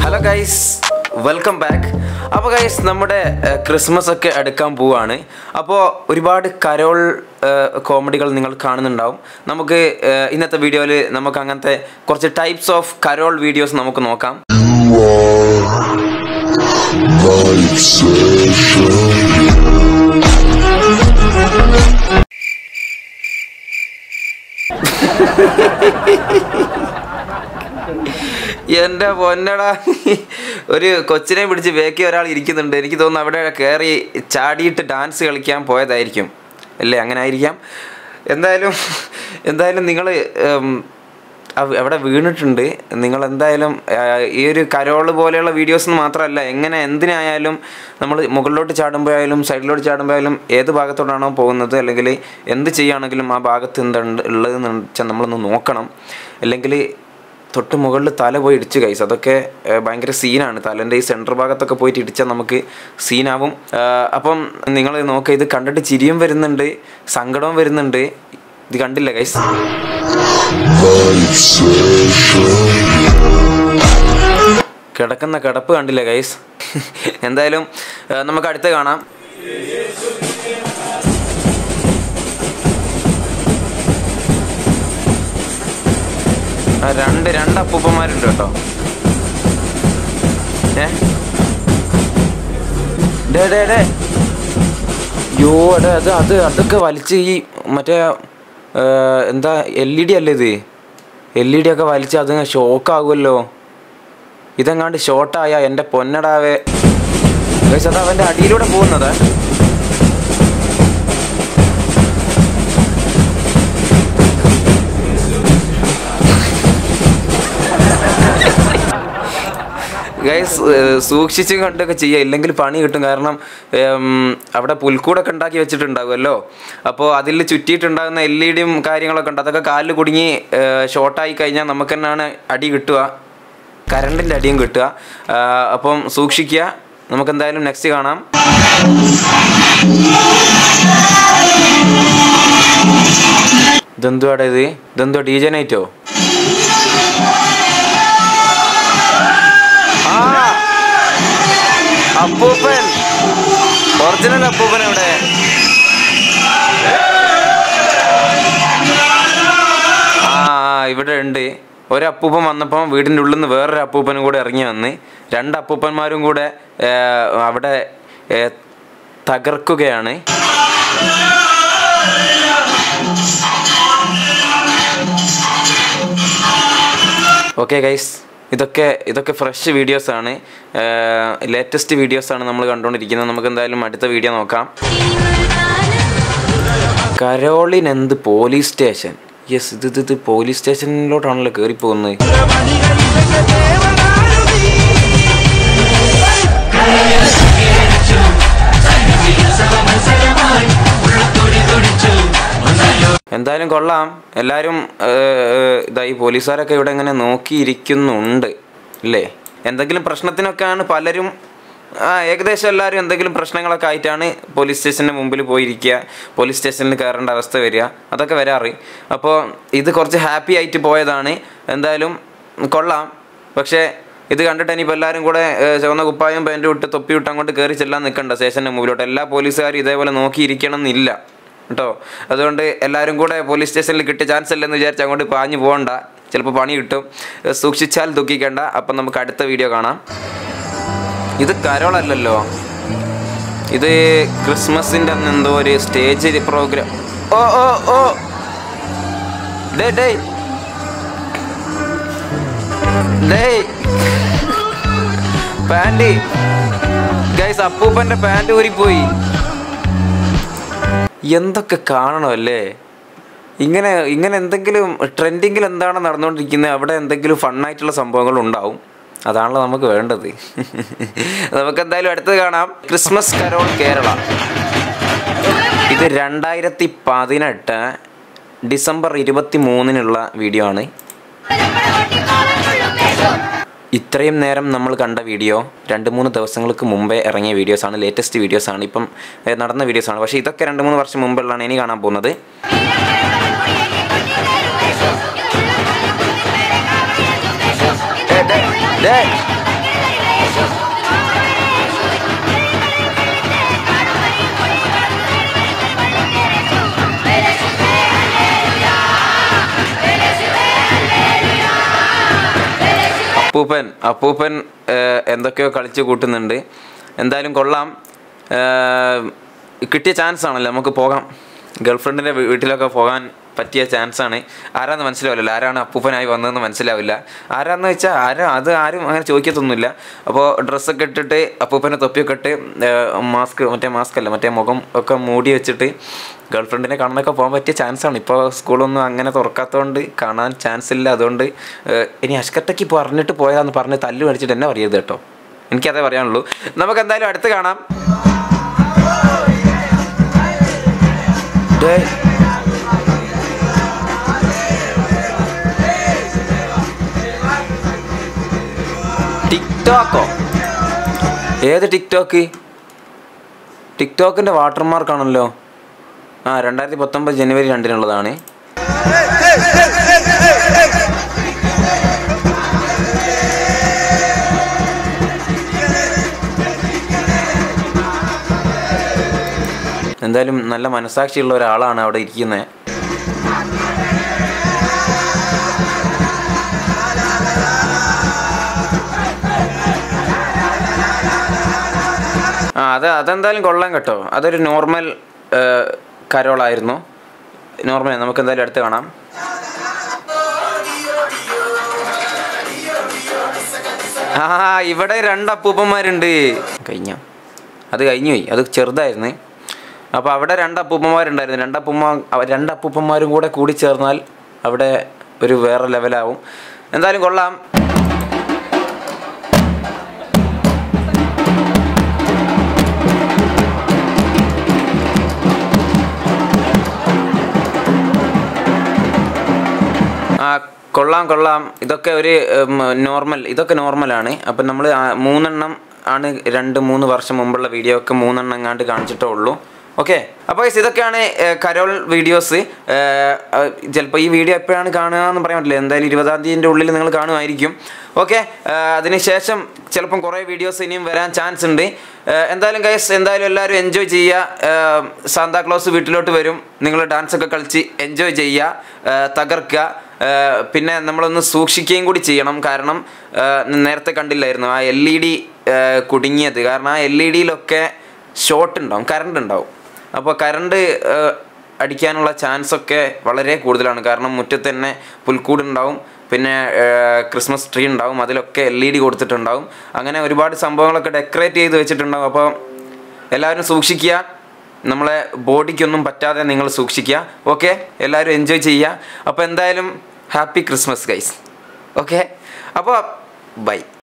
Hello guys welcome back അപ്പോൾ guys നമ്മുടെ ഏഹ്, ക്രിസ്മസ് ഒക്കെ അടുക്കാൻ പോവാണ് അപ്പോൾ ഒരുപാട് കരോൾ ഏഹ്, കോമഡികൾ നിങ്ങൾ കാണുന്നുണ്ടാവും നമുക്ക് ഏഹ്, ഇന്നത്തെ വീഡിയോയിൽ നമുക്ക് അങ്ങനത്തെ കുറച്ച് ടൈപ്സ് ഓഫ് കരോൾ വീഡിയോസ് നമുക്ക് നോക്കാം Night session. എൻ്റെ പൊന്നടാ ഒരു കൊച്ചിനെ പിടിച്ച് വേക്കി ഒരാൾ ഇരിക്കുന്നുണ്ട് എനിക്ക് തോന്നുന്നു അവിടെ കയറി ചാടിയിട്ട് ഡാൻസ് കളിക്കാൻ പോയതായിരിക്കും അല്ലേ അങ്ങനെ ആയിരിക്കാം എന്തായാലും എന്തായാലും നിങ്ങൾ അവിടെ വീണിട്ടുണ്ട് നിങ്ങൾ എന്തായാലും ആ, ഈ ഒരു കരോള് പോലെയുള്ള വീഡിയോസ് മാത്രമല്ല എങ്ങനെ എന്തിനായാലും നമ്മൾ മുകളിലോട്ട് ചാടുമ്പോഴായാലും സൈഡിലോട്ട് ചാടുമ്പോഴായാലും ഏത് ഭാഗത്തോട്ടാണോ പോകുന്നത് അല്ലെങ്കിൽ എന്ത് ചെയ്യുകയാണെങ്കിലും ആ ഭാഗത്ത് എന്തുണ്ട് ഉള്ളതെന്ന് വെച്ചാൽ നമ്മളൊന്ന് നോക്കണം അല്ലെങ്കിൽ തൊട്ട് മുകളിൽ തല പോയി ഇടിച്ച് കൈസ് അതൊക്കെ ഏഹ്, ഭയങ്കര സീനാണ് തലേൻ്റെ ഈ സെൻറ്റർ ഭാഗത്തൊക്കെ പോയിട്ട് ഇടിച്ചാൽ നമുക്ക് സീനാവും ആഹ്, അപ്പം നിങ്ങൾ നോക്കുക ഇത് കണ്ടിട്ട് ചിരിയും വരുന്നുണ്ട് സങ്കടവും വരുന്നുണ്ട് ഇത് കണ്ടില്ല കൈസ് Night session. കിടക്കുന്ന കിടപ്പ് കണ്ടില്ല ഗൈസ് എന്തായാലും ഏഹ്, നമുക്ക് അടുത്ത് കാണാം ആ, രണ്ട് രണ്ട് അപ്പൂപ്പന്മാരുണ്ട് കേട്ടോ ഏ ഡേ ഡേ ഡേ യോ എടാ അത് അത് അതൊക്കെ വലിച്ച് ഈ മറ്റേ ഏഹ്, എന്താ എൽ ഇ ഡി അല്ലേ ഇത് എൽ ഇ ഡി ഒക്കെ വലിച്ച് അത് ഷോക്കാകുമല്ലോ ഇതെങ്ങാണ്ട് ഷോർട്ടായ എൻ്റെ പൊന്നടാവേ ഗൈസ് അത് അവൻ്റെ അടിയിലൂടെ പോകുന്നത് ഗൈസ് സൂക്ഷിച്ചും കണ്ടൊക്കെ ചെയ്യുക ഇല്ലെങ്കിൽ പണി കിട്ടും കാരണം ഉം, അവിടെ പുൽക്കൂടൊക്കെ ഉണ്ടാക്കി വെച്ചിട്ടുണ്ടാകുമല്ലോ അപ്പോൾ അതിൽ ചുറ്റിയിട്ടുണ്ടാകുന്ന എൽ ഇ ഡിയും കാര്യങ്ങളൊക്കെ ഉണ്ട് അതൊക്കെ കാലിൽ കുടുങ്ങി ഷോർട്ടായി കഴിഞ്ഞാൽ നമുക്ക് തന്നെയാണ് അടി കിട്ടുക കറണ്ടിൻ്റെ അടിയും കിട്ടുക ആ, അപ്പം സൂക്ഷിക്കുക നമുക്ക് എന്തായാലും നെക്സ്റ്റ് കാണാം ഇതെന്തുവാടാ ഇത് ഇതെന്തുവാ ഡി ജെ നൈറ്റോ ആ അപ്പൂപ്പൻ ഒറിജിനൽ അപ്പൂപ്പൻ എവിടെ ആ ആ, ഇവിടെ ഉണ്ട് ഒരു അപ്പൂപ്പൻ വന്നപ്പോൾ വീടിൻ്റെ ഉള്ളിൽ നിന്ന് വേറൊരു അപ്പൂപ്പനും കൂടെ ഇറങ്ങി വന്ന് രണ്ട് അപ്പൂപ്പന്മാരും കൂടെ ഏ, അവിടെ ഏ, തകർക്കുകയാണ് ഓക്കെ ഗൈസ് ഇതൊക്കെ ഇതൊക്കെ ഫ്രഷ് വീഡിയോസ് ആണ് ലേറ്റസ്റ്റ് വീഡിയോസ് ആണ് നമ്മൾ കണ്ടുകൊണ്ടിരിക്കുന്നത് നമുക്ക് എന്തായാലും അടുത്ത വീഡിയോ നോക്കാം കരോളിൻ എന്ത് പോലീസ് സ്റ്റേഷൻ യെസ് ഇത് ഇത് ഇത് പോലീസ് സ്റ്റേഷനിലോട്ടാണല്ലോ കയറി പോകുന്നത് എന്തായാലും കൊള്ളാം എല്ലാവരും ഇതാ ഈ പോലീസുകാരൊക്കെ ഇവിടെ ഇങ്ങനെ നോക്കിയിരിക്കുന്നുണ്ട് അല്ലേ എന്തെങ്കിലും പ്രശ്നത്തിനൊക്കെയാണ് പലരും ആ ഏകദേശം എല്ലാവരും എന്തെങ്കിലും പ്രശ്നങ്ങളൊക്കെ ആയിട്ടാണ് പോലീസ് സ്റ്റേഷൻ്റെ മുമ്പിൽ പോയിരിക്കുക പോലീസ് സ്റ്റേഷനിൽ കയറേണ്ട അവസ്ഥ വരിക അതൊക്കെ വരാറ് അപ്പോൾ ഇത് കുറച്ച് ഹാപ്പി ആയിട്ട് പോയതാണ് എന്തായാലും കൊള്ളാം പക്ഷേ ഇത് കണ്ടിട്ട് ഇനിയിപ്പോൾ എല്ലാവരും കൂടെ ഏഹ്, ചുവന്ന കുപ്പായം പാൻറ്റും ഇട്ട് തൊപ്പി ഇട്ട് അങ്ങോട്ട് കയറി ചെല്ലാൻ നിൽക്കണ്ട സ്റ്റേഷൻ്റെ മുമ്പിലോട്ട് എല്ലാ പോലീസുകാരും ഇതേപോലെ നോക്കിയിരിക്കണം എന്നില്ല കേട്ടോ അതുകൊണ്ട് എല്ലാവരും കൂടെ പോലീസ് സ്റ്റേഷനിൽ കിട്ടിയ ചാൻസ് അല്ലെന്ന് വിചാരിച്ച് അങ്ങോട്ട് പാഞ്ഞു പോകണ്ട ചിലപ്പോൾ പണി കിട്ടും ഏഹ്, സൂക്ഷിച്ചാൽ ദുഃഖിക്കേണ്ട അപ്പം നമുക്ക് അടുത്ത വീഡിയോ കാണാം ഇത് കരോളല്ലല്ലോ ഇത് ക്രിസ്മസിൻ്റെ അന്ന് എന്തോ ഒരു സ്റ്റേജ് പ്രോഗ്രാം ഓ ഓ ഓ ഡേ ഡേ ഡേ പാൻറ് ഗൈസ് അപ്പൂപ്പൻ്റെ പാൻറ് ഊരിപ്പോയി എന്തൊക്കെ കാണണമല്ലേ ഇങ്ങനെ ഇങ്ങനെ എന്തെങ്കിലും ട്രെൻഡിങ്ങിൽ എന്താണ് നടന്നുകൊണ്ടിരിക്കുന്നത് അവിടെ എന്തെങ്കിലും ഫണ്ണായിട്ടുള്ള സംഭവങ്ങൾ ഉണ്ടാവും അതാണല്ലോ നമുക്ക് വേണ്ടത് നമുക്ക് എന്തായാലും അടുത്തത് കാണാം ക്രിസ്മസ് കരോൾ കേരള ഇത് രണ്ടായിരത്തി പതിനെട്ട് ഡിസംബർ ഇരുപത്തി മൂന്നിനുള്ള വീഡിയോ ആണ് ഇത്രയും നേരം നമ്മൾ കണ്ട വീഡിയോ രണ്ട് മൂന്ന് ദിവസങ്ങൾക്ക് മുമ്പേ ഇറങ്ങിയ വീഡിയോസാണ് ലേറ്റസ്റ്റ് വീഡിയോസാണ് ഇപ്പം ഏ, നടന്ന വീഡിയോസാണ് പക്ഷേ ഇതൊക്കെ രണ്ട് മൂന്ന് വർഷം മുമ്പുള്ളതാണ് ഇനി കാണാൻ പോകുന്നത് ഡേ, ഡേ, ഡേ. അപ്പൂപ്പൻ അപ്പൂപ്പൻ ഏഹ്, എന്തൊക്കെയോ കളിച്ചു കൂട്ടുന്നുണ്ട് എന്തായാലും കൊള്ളാം ഏഹ്, കിട്ടിയ ചാൻസ് ആണല്ലോ നമുക്ക് പോകാം ഗേൾഫ്രണ്ടിൻ്റെ വീട്ടിലൊക്കെ പോകാൻ പറ്റിയ ചാൻസ് ആണ് ആരാന്ന് മനസ്സിലാവില്ല ആരാണ് അപ്പൂപ്പനായി വന്നതെന്ന് മനസ്സിലാവില്ല ആരാന്ന് വെച്ചാൽ ആരാ അത് ആരും അങ്ങനെ ചോദിക്കത്തൊന്നുമില്ല അപ്പോൾ ഡ്രസ്സൊക്കെ ഇട്ടിട്ട് അപ്പൂപ്പനെ തൊപ്പിയൊക്കെ ഇട്ട് മാസ്ക് മറ്റേ മാസ്ക് അല്ല മറ്റേ മുഖം ഒക്കെ മൂടി വെച്ചിട്ട് ഗേൾഫ്രണ്ടിനെ കാണാനൊക്കെ പോകാൻ പറ്റിയ ചാൻസ് ആണ് ഇപ്പോൾ സ്കൂളൊന്നും അങ്ങനെ തുറക്കാത്തതുകൊണ്ട് കാണാൻ ചാൻസ് ഇല്ല അതുകൊണ്ട് ഏഹ്, ഇനി അഷ്കട്ടയ്ക്ക് പറഞ്ഞിട്ട് പോയതാന്ന് പറഞ്ഞ് തല്ല് മേടിച്ചിട്ട് എന്നെ പറയരുത് കേട്ടോ എനിക്കതേ പറയാനുള്ളൂ നമുക്ക് എന്തായാലും അടുത്ത് കാണാം ഡേയ്. ടിക്ടോക്കോ ഏത് ടിക്ടോക്ക് ടിക്ടോക്കിൻ്റെ വാട്ടർമാർക്കാണല്ലോ ആ രണ്ടായിരത്തി പത്തൊമ്പത് ജനുവരി രണ്ടിനുള്ളതാണ് എന്തായാലും നല്ല മനസാക്ഷിയുള്ള ഒരാളാണ് അവിടെ ഇരിക്കുന്നത് ആ അത് അതെന്തായാലും കൊള്ളാം കേട്ടോ അതൊരു നോർമൽ കരോളായിരുന്നു നോർമൽ നമുക്ക് എന്തായാലും അടുത്ത് കാണാം ആ ഇവിടെ രണ്ട് അപ്പൂപ്പന്മാരുണ്ട് കഴിഞ്ഞ അത് കഴിഞ്ഞു പോയി അത് ചെറുതായിരുന്നു അപ്പോൾ അവിടെ രണ്ട് അപ്പൂപ്പന്മാരുണ്ടായിരുന്നു രണ്ട് അപ്പൂമ്മ അവ- രണ്ട് അപ്പൂപ്പന്മാരും കൂടെ കൂടി ചേർന്നാൽ അവിടെ ഒരു വേറെ ലെവലാവും എന്തായാലും കൊള്ളാം ആ കൊള്ളാം കൊള്ളാം ഇതൊക്കെ ഒരു നോർമൽ ഇതൊക്കെ നോർമലാണ് അപ്പം നമ്മൾ മൂന്നെണ്ണം ആണ് രണ്ട് മൂന്ന് വർഷം മുമ്പുള്ള വീഡിയോ ഒക്കെ മൂന്നെണ്ണം എങ്ങാണ്ട് കാണിച്ചിട്ടേ ഉള്ളൂ ഓക്കെ അപ്പോൾ guys, ഇതൊക്കെയാണ് ഏഹ്, കരോൾ വീഡിയോസ് ചിലപ്പോൾ ഈ വീഡിയോ എപ്പോഴാണ് കാണുക എന്ന് പറയാൻ പറ്റില്ല എന്തായാലും ഇരുപതാം തീയതിൻ്റെ ഉള്ളിൽ നിങ്ങൾ കാണുമായിരിക്കും ഓക്കെ അതിനുശേഷം ചിലപ്പം കുറേ വീഡിയോസ് ഇനിയും വരാൻ ചാൻസ് ഉണ്ട് ഏഹ്, എന്തായാലും ഗൈസ് എന്തായാലും എല്ലാവരും എൻജോയ് ചെയ്യുക സാന്താക്ലോസ് വീട്ടിലോട്ട് വരും നിങ്ങൾ ഡാൻസ് ഒക്കെ കളിച്ച് എൻജോയ് ചെയ്യുക ഏഹ്, തകർക്കുക ഏഹ്, പിന്നെ നമ്മളൊന്ന് സൂക്ഷിക്കുകയും കൂടി ചെയ്യണം കാരണം ഏഹ്, നേരത്തെ കണ്ടില്ലായിരുന്നു ആ എൽ ഇ ഡി കുടുങ്ങിയത് കാരണം ആ എൽ ഇ ഡിയിലൊക്കെ ഷോർട്ട് ഉണ്ടാവും കറണ്ട് ഉണ്ടാവും അപ്പോൾ കറണ്ട് അടിക്കാനുള്ള ചാൻസ് ഒക്കെ വളരെ കൂടുതലാണ് കാരണം മുറ്റത്ത് തന്നെ പുൽക്കൂട് ഉണ്ടാവും പിന്നെ ഏഹ്, ക്രിസ്മസ് ട്രീ ഉണ്ടാവും അതിലൊക്കെ എൽ ഇ ഡി കൊടുത്തിട്ടുണ്ടാവും അങ്ങനെ ഒരുപാട് സംഭവങ്ങളൊക്കെ ഡെക്കറേറ്റ് ചെയ്ത് വെച്ചിട്ടുണ്ടാവും അപ്പോൾ എല്ലാവരും സൂക്ഷിക്കുക നമ്മളെ ബോഡിക്കൊന്നും പറ്റാതെ നിങ്ങൾ സൂക്ഷിക്കുക ഓക്കെ എല്ലാവരും എൻജോയ് ചെയ്യുക അപ്പോൾ എന്തായാലും ഹാപ്പി ക്രിസ്മസ് ഗൈസ് ഓക്കെ അപ്പോൾ ബൈ